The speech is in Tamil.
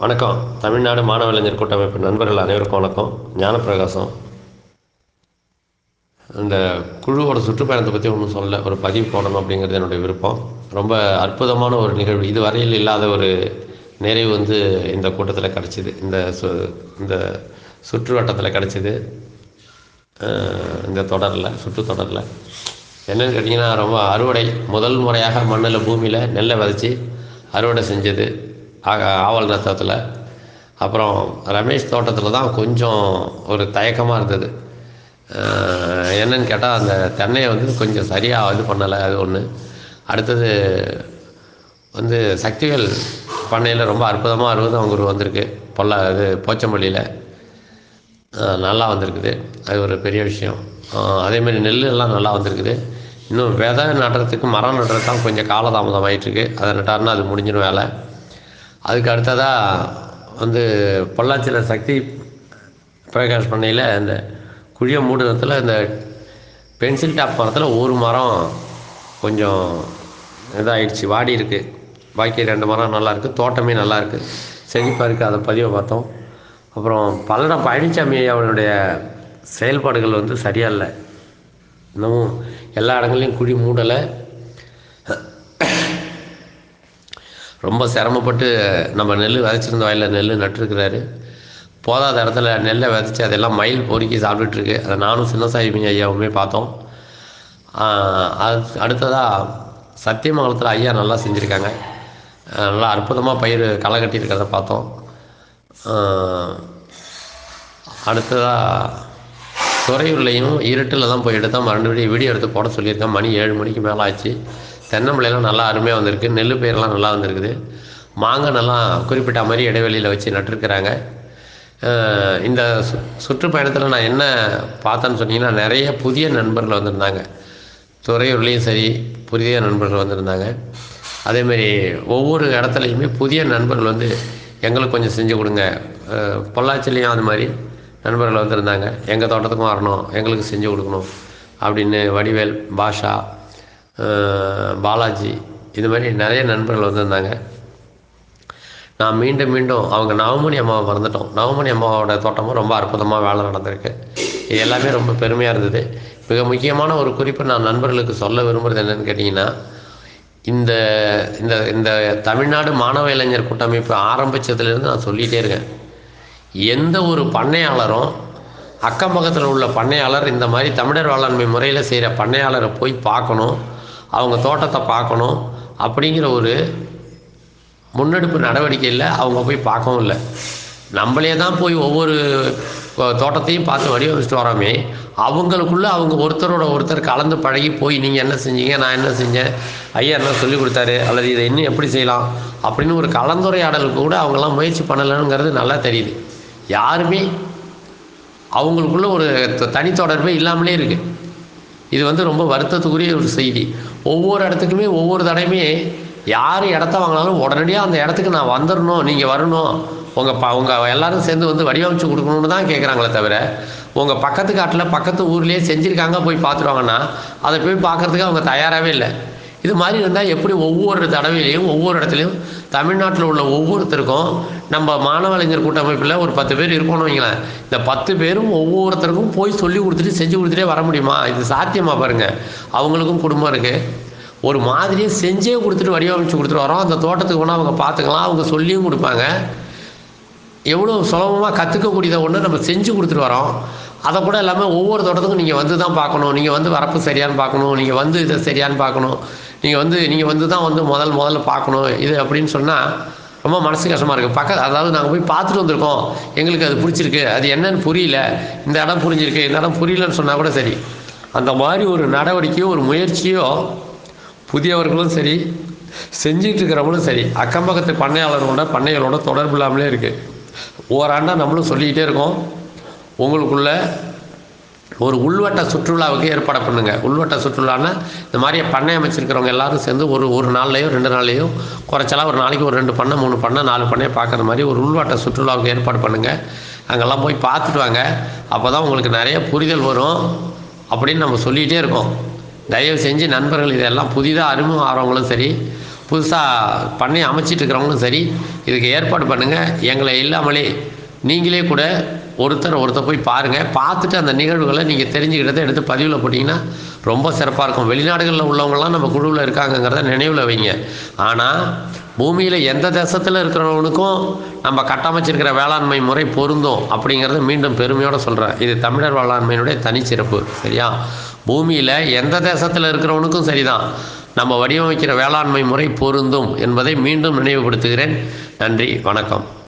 வணக்கம் தமிழ்நாடு மாணவ இளைஞர் கூட்டமைப்பு நண்பர்கள் அனைவருக்கும் வணக்கம் ஞானப்பிரகாசம் இந்த குழுவோட சுற்றுப்பயணத்தை பற்றி ஒன்றும் சொல்ல ஒரு பதிவு போடணும் அப்படிங்கிறது என்னுடைய விருப்பம் ரொம்ப அற்புதமான ஒரு நிகழ்வு இதுவரையில் இல்லாத ஒரு நிறைவு வந்து இந்த கூட்டத்தில் கிடச்சிது இந்த சு இந்த சுற்று வட்டத்தில் கிடச்சிது இந்த தொடரில் சுற்று தொடரில் என்னன்னு கேட்டிங்கன்னா ரொம்ப அறுவடை முதல் முறையாக மண்ணில் பூமியில் நெல்லை விதைச்சி அறுவடை செஞ்சது ஆ- ஆவல் நத்தத்தில் அப்புறம் ரமேஷ் தோட்டத்தில் தான் கொஞ்சம் ஒரு தயக்கமாக இருந்தது அஹ் என்னன்னு கேட்டால் அந்த தென்னையை வந்து கொஞ்சம் சரியாக இது பண்ணலை அது ஒன்று அடுத்தது வந்து சக்திவேல் பண்ணையில் ரொம்ப அற்புதமாக அறுபது அவங்க வந்திருக்கு பொல்லா இது போச்சம்பள்ளியில் அஹ் நல்லா வந்திருக்குது அது ஒரு பெரிய விஷயம் அஹ் அதே மாதிரி நெல் எல்லாம் நல்லா வந்திருக்குது இன்னும் விதை நடுறதுக்கு மரம் நடுறது தான் கொஞ்சம் காலதாமதம் ஆயிட்டிருக்கு அதை நட்டாருன்னா அது முடிஞ்சிடும் வேலை அதுக்கு அடுத்ததாக வந்து பொள்ளாச்சியில் சக்தி பிரகாஷ் பண்ணையில் இந்த குழிய மூடுறதுல இந்த பென்சில் டாப் மரத்தில் ஒரு மரம் கொஞ்சம் இதாகிடுச்சு வாடி இருக்குது பாக்கி ரெண்டு மரம் நல்லா இருக்குது தோட்டமே நல்லா இருக்குது செழிப்பாக இருக்குது அதை பதிவை பார்த்தோம் அப்புறம் பல்லடம் பழனிசாமி அவனுடைய செயல்பாடுகள் வந்து சரியா இல்லை இன்னமும் எல்லா இடங்கள்லையும் குழி மூடலை ரொம்ப சிரமப்பட்டு நம்ம நெல் விதைச்சிருந்த வயலில் நெல் நட்டுருக்கிறாரு போதாத இடத்துல நெல்லை விதைச்சி அதெல்லாம் மயில் பொறுக்கி சாப்பிட்டுட்ருக்கு அதை நானும் சின்னசாமி ஐயாவுமே பார்த்தோம் ஆஹ் அது அடுத்ததாக சத்தியமங்கலத்தில் ஐயா நல்லா செஞ்சுருக்காங்க ஆஹ் நல்லா அற்புதமாக பயிர் களை கட்டியிருக்கிறத பார்த்தோம் ஆஹ் அடுத்ததாக துறையூர்லையும் இருட்டில் தான் போய் எடுத்தால் மறுபடியும் வீடியோ எடுத்து போட சொல்லியிருக்கேன் மணி ஏழு மணிக்கு மேலே ஆச்சு தென்னம்பிள்ளைலாம் நல்லா அருமையாக வந்திருக்கு நெல் பயிரெல்லாம் நல்லா வந்திருக்குது மாங்காய் நல்லா குறிப்பிட்ட மாதிரி இடைவெளியில் வச்சு நட்டிருக்கிறாங்க அஹ் இந்த சு சுற்றுப்பயணத்தில் நான் என்ன பார்த்தேன்னு சொன்னீங்கன்னா நிறைய புதிய நண்பர்கள் வந்திருந்தாங்க துறையூர்லேயும் சரி புதிய நண்பர்கள் வந்திருந்தாங்க அதேமாரி ஒவ்வொரு இடத்துலையுமே புதிய நண்பர்கள் வந்து எங்களுக்கு கொஞ்சம் செஞ்சு கொடுங்க அஹ் பொள்ளாச்சிலையும் அது மாதிரி நண்பர்கள் வந்திருந்தாங்க எங்கள் தோட்டத்துக்கும் வரணும் எங்களுக்கு செஞ்சு கொடுக்கணும் அப்படின்னு வடிவேல் பாஷா அஹ் பாலாஜி இது மாதிரி நிறைய நண்பர்கள் வந்திருந்தாங்க நான் மீண்டும் மீண்டும் அவங்க நவமணி அம்மாவை மறந்துட்டோம் நவமணி அம்மாவோட தோட்டமும் ரொம்ப அற்புதமாக வேலை நடந்திருக்கு இது எல்லாமே ரொம்ப பெருமையாக இருந்தது மிக முக்கியமான ஒரு குறிப்பு நான் நண்பர்களுக்கு சொல்ல விரும்புகிறது என்னன்னு கேட்டிங்கன்னா இந்த இந்த இந்த தமிழ்நாடு மாணவ இளைஞர் கூட்டமைப்பு ஆரம்பித்ததுலேருந்து நான் சொல்லிகிட்டே இருக்கேன் எந்த ஒரு பண்ணையாளரும் அக்கம் பக்கத்தில் உள்ள பண்ணையாளர் இந்த மாதிரி தமிழர் வேளாண்மை முறையில் செய்கிற பண்ணையாளரை போய் பார்க்கணும் அவங்க தோட்டத்தை பார்க்கணும் அப்படிங்கிற ஒரு முன்னெடுப்பு நடவடிக்கையில் அவங்க போய் பார்க்கவும் இல்லை நம்மளே தான் போய் ஒவ்வொரு அஹ், தோட்டத்தையும் பார்த்து வடிவமைச்சிட்டு வரோமே அவங்களுக்குள்ள அவங்க ஒருத்தரோட ஒருத்தர் கலந்து பழகி போய் நீங்கள் என்ன செஞ்சீங்க நான் என்ன செஞ்சேன் ஐயா என்ன சொல்லி கொடுத்தாரு அல்லது இதை இன்னும் எப்படி செய்யலாம் அப்படின்னு ஒரு கலந்துரையாடலுக்கு கூட அவங்கெல்லாம் முயற்சி பண்ணலைங்கிறது நல்லா தெரியுது யாருமே அவங்களுக்குள்ள ஒரு த- தனித்தொடர்பே இல்லாமலே இருக்குது இது வந்து ரொம்ப வருத்தத்துக்குரிய ஒரு செய்தி ஒவ்வொரு இடத்துக்குமே ஒவ்வொரு தடையுமே யார் இடத்த வாங்கினாலும் உடனடியாக அந்த இடத்துக்கு நான் வந்துடணும் நீங்கள் வரணும் உங்கள் ப உங்கள் எல்லாரும் சேர்ந்து வந்து வடிவமைச்சு கொடுக்கணும்னு தான் கேட்குறாங்களே தவிர உங்கள் பக்கத்து காட்டில் பக்கத்து ஊர்லேயே செஞ்சுருக்காங்க போய் பார்த்துருவாங்கன்னா அதை போய் பார்க்கறதுக்கு அவங்க தயாராகவே இல்லை இது மாதிரி இருந்தால் எப்படி ஒவ்வொரு தடவையிலையும் ஒவ்வொரு இடத்துலையும் தமிழ்நாட்டில் உள்ள ஒவ்வொருத்தருக்கும் நம்ம மாணவ இளைஞர் கூட்டமைப்பில் ஒரு பத்து பேர் இருக்கணும்னு வைங்களேன் இந்த பத்து பேரும் ஒவ்வொருத்தருக்கும் போய் சொல்லி கொடுத்துட்டு செஞ்சு கொடுத்துட்டே வர முடியுமா இது சாத்தியமா பாருங்க அவங்களுக்கும் குடும்பம் இருக்குது ஒரு மாதிரியே செஞ்சே கொடுத்துட்டு வடிவமைச்சு கொடுத்துட்டு வரோம் அந்த தோட்டத்துக்கு போனால் அவங்க பார்த்துக்கலாம் அவங்க சொல்லியும் கொடுப்பாங்க எவ்வளோ சுலபமாக கற்றுக்கக்கூடியதை ஒன்று நம்ம செஞ்சு கொடுத்துட்டு வரோம் அதை கூட இல்லாமல் ஒவ்வொரு தோட்டத்துக்கும் நீங்கள் வந்து தான் பார்க்கணும் நீங்கள் வந்து வரப்பு சரியான்னு பார்க்கணும் நீங்கள் வந்து இதை சரியான்னு பார்க்கணும் நீங்கள் வந்து நீங்கள் வந்து தான் வந்து முதல் முதல்ல பார்க்கணும் இது அப்படின்னு சொன்னால் ரொம்ப மனசு கஷ்டமாக இருக்குது பக்க அதாவது நாங்கள் போய் பார்த்துட்டு வந்திருக்கோம் எங்களுக்கு அது பிடிச்சிருக்கு அது என்னன்னு புரியல இந்த இடம் புரிஞ்சிருக்கு இந்த இடம் புரியலன்னு சொன்னால் கூட சரி அந்த மாதிரி ஒரு நடவடிக்கையோ ஒரு முயற்சியோ புதியவர்களும் சரி செஞ்சிட்டு இருக்கிறவங்களும் சரி அக்கம் பக்கத்து பண்ணையாளர்களோட பண்ணைகளோட தொடர்பு இல்லாமலே இருக்குது ஓராண்டாக நம்மளும் சொல்லிக்கிட்டே இருக்கோம் உங்களுக்குள்ள ஒரு உள்வட்ட சுற்றுலாவுக்கு ஏற்பாடு பண்ணுங்க உள்வட்ட சுற்றுலான்னா இந்த மாதிரி பண்ணை அமைச்சிருக்கிறவங்க எல்லாரும் சேர்ந்து ஒரு ஒரு நாள்லையோ ரெண்டு நாள்லையோ குறைச்சலா ஒரு நாளைக்கு ஒரு ரெண்டு பண்ணை மூணு பண்ணை நாலு பண்ணையை பார்க்குற மாதிரி ஒரு உள்வட்ட சுற்றுலாவுக்கு ஏற்பாடு பண்ணுங்க அங்கெல்லாம் போய் பார்த்துட்டு வாங்க அப்போ தான் உங்களுக்கு நிறைய புரிதல் வரும் அப்படின்னு நம்ம சொல்லிகிட்டே இருக்கோம் தயவு செஞ்சு நண்பர்கள் இதெல்லாம் புதிதாக அறிமுகம் ஆகிறவங்களும் சரி புதுசாக பண்ணி அமைச்சிட்டு இருக்கிறவங்களும் சரி இதுக்கு ஏற்பாடு பண்ணுங்கள் எங்களை இல்லாமலே நீங்களே கூட ஒருத்தர் ஒருத்தர் போய் பாருங்கள் பார்த்துட்டு அந்த நிகழ்வுகளை நீங்கள் தெரிஞ்சுக்கிட்டதை எடுத்து பதிவில் போட்டிங்கன்னா ரொம்ப சிறப்பாக இருக்கும் வெளிநாடுகளில் உள்ளவங்கலாம் நம்ம குழுவில் இருக்காங்கங்கிறத நினைவில் வைங்க ஆனால் பூமியில் எந்த தேசத்தில் இருக்கிறவனுக்கும் நம்ம கட்டமைச்சிருக்கிற வேளாண்மை முறை பொருந்தும் அப்படிங்கிறத மீண்டும் பெருமையோடு சொல்கிறேன் இது தமிழர் வேளாண்மையினுடைய தனிச்சிறப்பு சரியா பூமியில் எந்த தேசத்தில் இருக்கிறவனுக்கும் சரிதான் நம்ம வடிவமைக்கிற வேளாண்மை முறை பொருந்தும் என்பதை மீண்டும் நினைவுபடுத்துகிறேன் நன்றி வணக்கம்